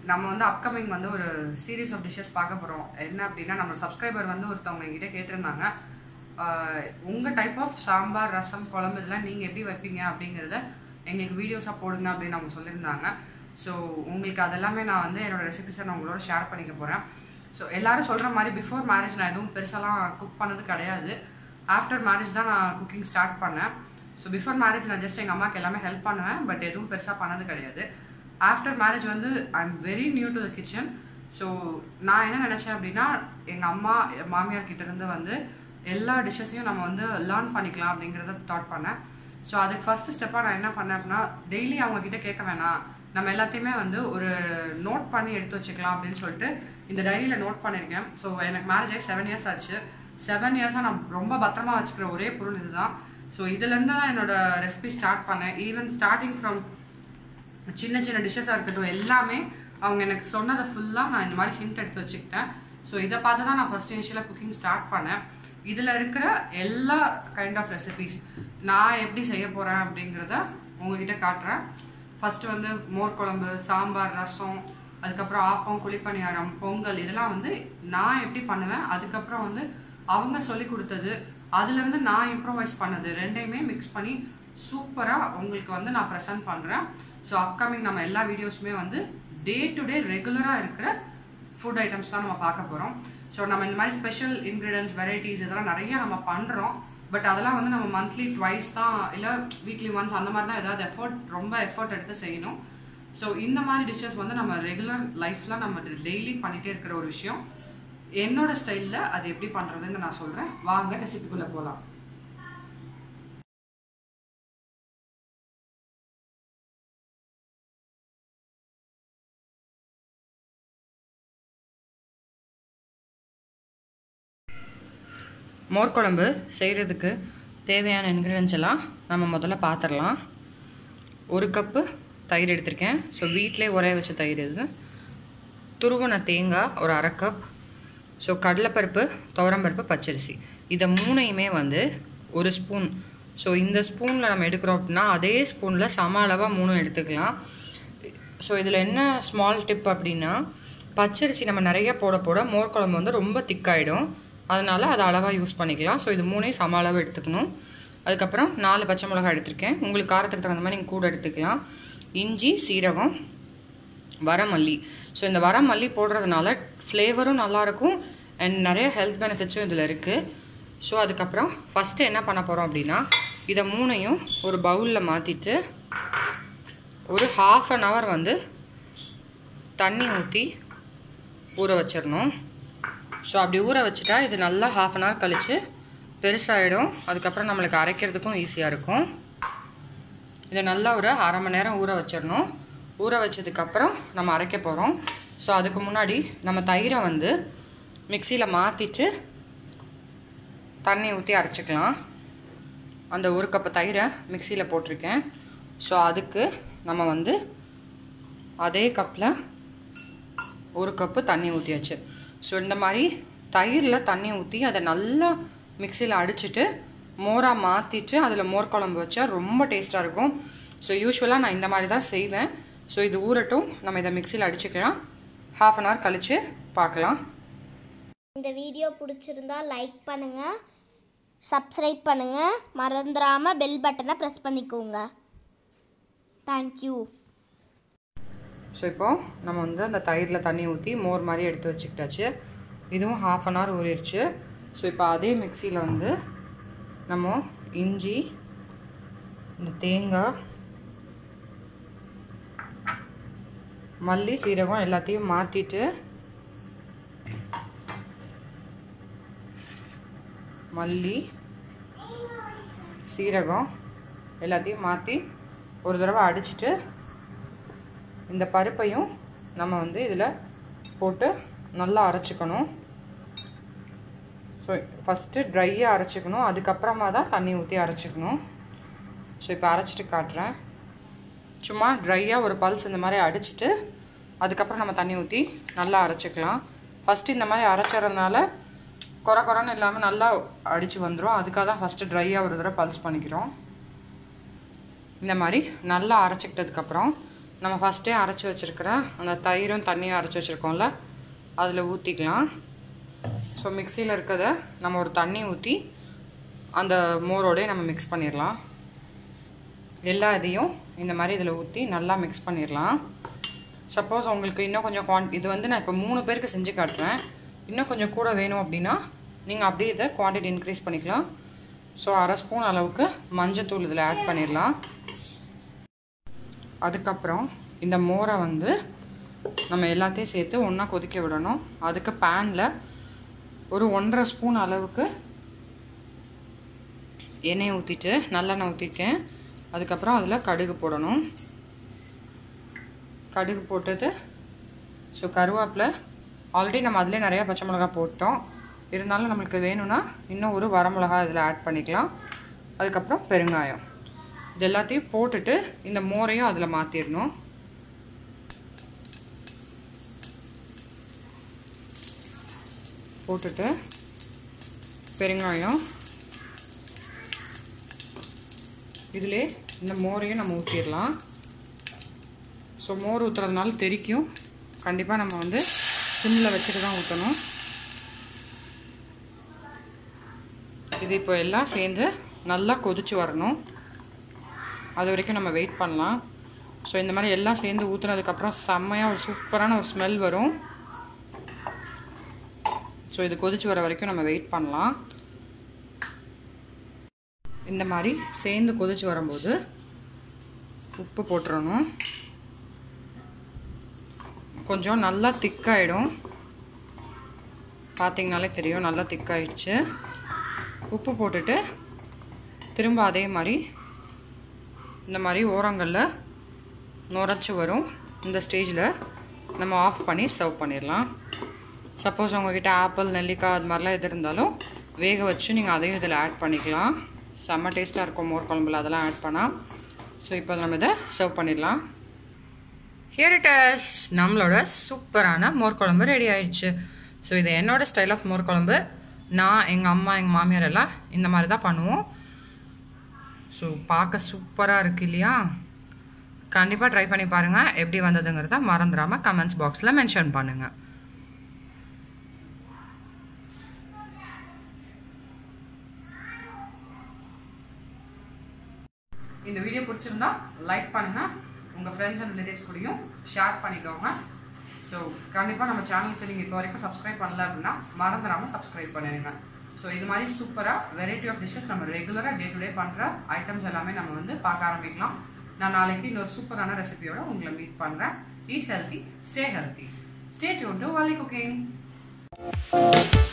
நம்ம வந்து அப்கமிங் வந்து ஒரு சீரீஸ் ஆஃப் டிஷ்ஷஸ் பார்க்க போகிறோம் என்ன அப்படின்னா நம்ம சப்ஸ்கிரைபர் வந்து ஒருத்தவங்க என்கிட்ட கேட்டிருந்தாங்க ஆஹ் உங்க டைப் ஆஃப் சாம்பார் ரசம் குழம்பு இதெல்லாம் நீங்கள் எப்படி வைப்பீங்க அப்படிங்கிறத எங்களுக்கு வீடியோஸாக போடுங்க அப்படின்னு அவங்க சொல்லியிருந்தாங்க ஸோ உங்களுக்கு அதெல்லாமே நான் வந்து என்னோட ரெசிபிஸை நான் உங்களோட ஷேர் பண்ணிக்க போகிறேன் ஸோ எல்லாரும் சொல்கிற மாதிரி பிஃபோர் மேரேஜ் நான் எதுவும் பெருசாலாம் குக் பண்ணது கிடையாது ஆஃப்டர் மேரேஜ் தான் நான் குக்கிங் ஸ்டார்ட் பண்ணேன் ஸோ பிஃபோர் மேரேஜ் நான் ஜஸ்ட் எங்கள் அம்மாவுக்கு எல்லாமே ஹெல்ப் பண்ணுவேன் பட் எதுவும் பெருசாக பண்ணது கிடையாது ஆஃப்டர் மேரேஜ் வந்து I am very new to the kitchen so நான் என்ன நினச்சேன் அப்படின்னா எங்கள் அம்மா என் மாமியார் கிட்ட இருந்து வந்து எல்லா டிஷ்ஷஸையும் நம்ம வந்து லேர்ன் பண்ணிக்கலாம் அப்படிங்கிறத தாட் பண்ணேன் ஸோ அதுக்கு ஃபர்ஸ்ட் ஸ்டெப்பாக நான் என்ன பண்ணேன் அப்படின்னா டெய்லி அவங்க கிட்ட கேட்க வேணாம் நம்ம எல்லாத்தையுமே வந்து ஒரு நோட் பண்ணி எடுத்து வச்சுக்கலாம் அப்படின்னு சொல்லிட்டு இந்த டைரியில் நோட் பண்ணியிருக்கேன் ஸோ எனக்கு மேரேஜ் ஆகி செவன் இயர்ஸ் ஆச்சு செவன் இயர்ஸாக நான் ரொம்ப பத்திரமா வச்சுக்கிற ஒரே பொருள் இதுதான் ஸோ இதுலேருந்து தான் என்னோட ரெசிபி ஸ்டார்ட் பண்ணேன் ஈவன் ஸ்டார்டிங் ஃப்ரம் சின்ன சின்ன டிஷ்ஷஸாக இருக்கட்டும் எல்லாமே அவங்க எனக்கு சொன்னதை ஃபுல்லாக நான் இந்த மாதிரி ஹிண்ட் எடுத்து வச்சுக்கிட்டேன் ஸோ இதை பார்த்து தான் நான் ஃபர்ஸ்ட் இனிஷியலாக குக்கிங் ஸ்டார்ட் பண்ணேன் இதில் இருக்கிற எல்லா கைண்ட் ஆஃப் ரெசிபிஸ் நான் எப்படி செய்ய போகிறேன் அப்படிங்கிறத உங்ககிட்ட காட்டுறேன் ஃபர்ஸ்ட் வந்து மோர் குழம்பு சாம்பார் ரசம் அதுக்கப்புறம் ஆப்பம் குழிப்பணியாரம் பொங்கல் இதெல்லாம் வந்து நான் எப்படி பண்ணுவேன் அதுக்கப்புறம் வந்து அவங்க சொல்லி கொடுத்தது அதுலேருந்து நான் இம்ப்ரோவைஸ் பண்ணது ரெண்டையுமே மிக்ஸ் பண்ணி சூப்பராக உங்களுக்கு வந்து நான் ப்ரெசென்ட் பண்ணுறேன் ஸோ அப்கமிங் நம்ம எல்லா வீடியோஸுமே வந்து டே டு டே ரெகுலராக இருக்கிற ஃபுட் ஐட்டம்ஸ் தான் நம்ம பார்க்க போகிறோம் ஸோ நம்ம இந்த மாதிரி ஸ்பெஷல் இன்க்ரீடியன்ஸ் வெரைட்டிஸ் இதெல்லாம் நிறைய நம்ம பண்ணுறோம் பட் அதெல்லாம் வந்து நம்ம மந்த்லி ட்வைஸ் தான் இல்லை வீக்லி ஒன்ஸ் அந்த மாதிரி தான் ஏதாவது எஃபர்ட் ரொம்ப எஃபர்ட் எடுத்து செய்யணும் ஸோ இந்த மாதிரி டிஷ்ஷஸ் வந்து நம்ம ரெகுலர் லைஃப்பில் நம்ம டெய்லி பண்ணிகிட்டே இருக்கிற ஒரு விஷயம் என்னோட ஸ்டைலில் அது எப்படி பண்ணுறதுன்னு நான் சொல்கிறேன் வாங்க ரெசிபிக்குள்ளே போகலாம் மோர் குழம்பு செய்கிறதுக்கு தேவையான இன்க்ரீடியன்ஸ் எல்லாம் நம்ம முதல்ல பார்த்துடலாம் ஒரு கப்பு தயிர் எடுத்திருக்கேன் ஸோ வீட்டிலே உரைய வச்ச தயிர் இது துருவன தேங்காய் ஒரு அரை கப் ஸோ கடலைப்பருப்பு துவரம்பருப்பு பச்சரிசி இதை மூணையுமே வந்து ஒரு ஸ்பூன் ஸோ இந்த ஸ்பூனில் நம்ம எடுக்கிறோம் அப்படின்னா அதே ஸ்பூனில் சம அளவாக மூணும் எடுத்துக்கலாம் ஸோ இதில் என்ன ஸ்மால் டிப் அப்படின்னா பச்சரிசி நம்ம நிறைய போட போட மோர் குழம்பு வந்து ரொம்ப திக்காயிடும் அதனால் அதை அளவாக யூஸ் பண்ணிக்கலாம் ஸோ இது மூணையும் சம அளவு எடுத்துக்கணும் அதுக்கப்புறம் நாலு பச்சை மிளகாய் எடுத்திருக்கேன் உங்களுக்கு காரத்துக்கு தகுந்த மாதிரி நீங்கள் கூட எடுத்துக்கலாம் இஞ்சி சீரகம் வரமல்லி ஸோ இந்த வரமல்லி போடுறதுனால ஃப்ளேவரும் நல்லாயிருக்கும் அண்ட் நிறைய ஹெல்த் பெனிஃபிட்ஸும் இதில் இருக்குது ஸோ அதுக்கப்புறம் ஃபஸ்ட்டு என்ன பண்ண போகிறோம் அப்படின்னா இதை மூணையும் ஒரு பவுலில் மாற்றிட்டு ஒரு ஹாஃப் அன் ஹவர் வந்து தண்ணி ஊற்றி ஊற வச்சிடணும் ஸோ அப்படி ஊற வச்சுட்டா இது நல்லா ஹாஃப் அன் ஹவர் கழித்து பெருசாகிடும் அதுக்கப்புறம் நம்மளுக்கு அரைக்கிறதுக்கும் ஈஸியாக இருக்கும் இதை நல்லா ஒரு அரை மணி நேரம் ஊற வச்சிடணும் ஊற வச்சதுக்கப்புறம் நம்ம அரைக்க போகிறோம் ஸோ அதுக்கு முன்னாடி நம்ம தயிரை வந்து மிக்சியில் மாற்றிட்டு தண்ணி ஊற்றி அரைச்சிக்கலாம் அந்த ஒரு கப்பு தயிரை மிக்சியில் போட்டிருக்கேன் ஸோ அதுக்கு நம்ம வந்து அதே கப்பில் ஒரு கப்பு தண்ணி ஊற்றியாச்சு ஸோ இந்த மாதிரி தயிரில் தண்ணி ஊற்றி அதை நல்லா மிக்சியில் அடிச்சுட்டு மோராக மாற்றிட்டு அதில் மோர் குழம்பு வச்சா ரொம்ப டேஸ்ட்டாக இருக்கும் ஸோ யூஸ்வலாக நான் இந்த மாதிரி தான் செய்வேன் ஸோ இது ஊறட்டும் நம்ம இதை மிக்சியில் அடிச்சுக்கலாம் ஹாஃப் அன் ஹவர் கழித்து பார்க்கலாம் இந்த வீடியோ பிடிச்சிருந்தா லைக் பண்ணுங்கள் சப்ஸ்கிரைப் பண்ணுங்கள் மறந்துடாமல் பெல் பட்டனை ப்ரெஸ் பண்ணிக்கோங்க தேங்க்யூ ஸோ இப்போது நம்ம வந்து அந்த தயிரில் தண்ணி ஊற்றி மோர் மாதிரி எடுத்து வச்சுக்கிட்டாச்சு இதுவும் ஹாஃப் அன் ஹவர் ஊறிடுச்சு ஸோ இப்போ அதே மிக்சியில் வந்து நம்ம இஞ்சி இந்த தேங்காய் மல்லி சீரகம் எல்லாத்தையும் மாற்றிட்டு மல்லி சீரகம் எல்லாத்தையும் மாற்றி ஒரு தடவை அடிச்சிட்டு இந்த பருப்பையும் நம்ம வந்து இதில் போட்டு நல்லா அரைச்சிக்கணும் ஸோ ஃபஸ்ட்டு ட்ரையாக அரைச்சிக்கணும் அதுக்கப்புறமா தான் தண்ணி ஊற்றி அரைச்சிக்கணும் ஸோ இப்போ அரைச்சிட்டு காட்டுறேன் சும்மா ட்ரையாக ஒரு பல்ஸ் இந்த மாதிரி அடிச்சிட்டு அதுக்கப்புறம் நம்ம தண்ணி ஊற்றி நல்லா அரைச்சிக்கலாம் ஃபஸ்ட்டு இந்த மாதிரி அரைச்சறதுனால குறை குறைன்னு இல்லாமல் நல்லா அடித்து வந்துடும் அதுக்காக தான் ஃபஸ்ட்டு ட்ரையாக ஒரு தடவை பல்ஸ் பண்ணிக்கிறோம் இந்த மாதிரி நல்லா அரைச்சிக்கிட்டதுக்கப்புறம் நம்ம ஃபஸ்ட்டே அரைச்சி வச்சுருக்கிற அந்த தயிரும் தண்ணியும் அரைச்சி வச்சுருக்கோம்ல அதில் ஊற்றிக்கலாம் ஸோ மிக்சியில் இருக்கிறத நம்ம ஒரு தண்ணி ஊற்றி அந்த மோரோடய நம்ம மிக்ஸ் பண்ணிடலாம் எல்லா இதையும் இந்த மாதிரி இதில் ஊற்றி நல்லா மிக்ஸ் பண்ணிடலாம் சப்போஸ் உங்களுக்கு இன்னும் கொஞ்சம் குவான் இது வந்து நான் இப்போ மூணு பேருக்கு செஞ்சு காட்டுறேன் இன்னும் கொஞ்சம் கூட வேணும் அப்படின்னா நீங்கள் அப்படியே இதை குவான்டிட்டி இன்க்ரீஸ் பண்ணிக்கலாம் ஸோ அரை ஸ்பூன் அளவுக்கு மஞ்சத்தூள் இதில் ஆட் பண்ணிடலாம் அதுக்கப்புறம் இந்த மோரை வந்து நம்ம எல்லாத்தையும் சேர்த்து ஒன்றா கொதிக்க விடணும் அதுக்கு பேனில் ஒரு ஒன்றரை ஸ்பூன் அளவுக்கு எண்ணெய் ஊற்றிட்டு நல்லெண்ணெய் ஊற்றிருக்கேன் அதுக்கப்புறம் அதில் கடுகு போடணும் கடுகு போட்டது ஸோ கருவேப்பிலை ஆல்ரெடி நம்ம அதிலே நிறையா பச்சை மிளகா போட்டோம் இருந்தாலும் நம்மளுக்கு வேணும்னா இன்னும் ஒரு வரமிளகா இதில் ஆட் பண்ணிக்கலாம் அதுக்கப்புறம் பெருங்காயம் இது எல்லாத்தையும் போட்டுட்டு இந்த மோரையும் அதில் மாற்றிடணும் போட்டுட்டு பெருங்காயம் இதிலே இந்த மோரையும் நம்ம ஊற்றிடலாம் ஸோ மோர் ஊற்றுறதுனால தெரிக்கும் கண்டிப்பாக நம்ம வந்து சிம்மில் வச்சுட்டு தான் ஊற்றணும் இது இப்போ எல்லாம் சேர்ந்து நல்லா கொதிச்சு வரணும் அது வரைக்கும் நம்ம வெயிட் பண்ணலாம் ஸோ இந்த மாதிரி எல்லாம் சேர்ந்து ஊற்றுனதுக்கப்புறம் செம்மையாக ஒரு சூப்பரான ஒரு ஸ்மெல் வரும் ஸோ இது கொதிச்சு வர வரைக்கும் நம்ம வெயிட் பண்ணலாம் இந்த மாதிரி சேர்ந்து கொதிச்சு வரும்போது உப்பு போட்டுறணும் கொஞ்சம் நல்லா திக்காயிடும் பார்த்தீங்கனாலே தெரியும் நல்லா திக்காயிடுச்சு உப்பு போட்டுட்டு திரும்ப அதே மாதிரி இந்த மாதிரி ஓரங்களில் நுரைச்சி வரும் இந்த ஸ்டேஜில் நம்ம ஆஃப் பண்ணி சர்வ் பண்ணிடலாம் சப்போஸ் உங்ககிட்ட ஆப்பிள் நெல்லிக்காய் அது மாதிரிலாம் எது இருந்தாலும் வேக வச்சு நீங்கள் அதையும் இதில் ஆட் பண்ணிக்கலாம் செம்ம டேஸ்ட்டாக இருக்கும் மோர் குழம்புல அதெல்லாம் ஆட் பண்ணால் ஸோ இப்போ நம்ம இதை சர்வ் பண்ணிடலாம் ஹியர் இட் இஸ் நம்மளோட சூப்பரான மோர் குழம்பு ரெடி ஆயிடுச்சு ஸோ இது என்னோட ஸ்டைல் ஆஃப் மோர் குழம்பு நான் எங்கள் அம்மா எங்கள் மாமியார் எல்லாம் இந்த மாதிரி தான் பண்ணுவோம் ஸோ பார்க்க சூப்பராக இருக்கு இல்லையா கண்டிப்பாக ட்ரை பண்ணி பாருங்கள் எப்படி வந்ததுங்கிறத மறந்துடாமல் கமெண்ட்ஸ் பாக்ஸில் மென்ஷன் பண்ணுங்கள் இந்த வீடியோ பிடிச்சிருந்தா லைக் பண்ணுங்க உங்க ஃப்ரெண்ட்ஸ் அண்ட் ரிலேட்டிவ்ஸ் கூடயும் ஷேர் பண்ணிக்கோங்க ஸோ கண்டிப்பாக நம்ம சேனலுக்கு நீங்கள் இப்போ வரைக்கும் சப்ஸ்கிரைப் பண்ணல அப்படின்னா மறந்துடாமல் சப்ஸ்கிரைப் பண்ணிடுங்க ஸோ இது மாதிரி சூப்பராக வெரைட்டி ஆஃப் டிஷ்ஷஸ் நம்ம ரெகுலராக டே டு டே பண்ணுற ஐட்டம்ஸ் எல்லாமே நம்ம வந்து பார்க்க ஆரம்பிக்கலாம் நான் நாளைக்கு இன்னொரு சூப்பரான ரெசிபியோட உங்களை மீட் பண்ணுறேன் eat healthy stay healthy stay tuned to Vali cooking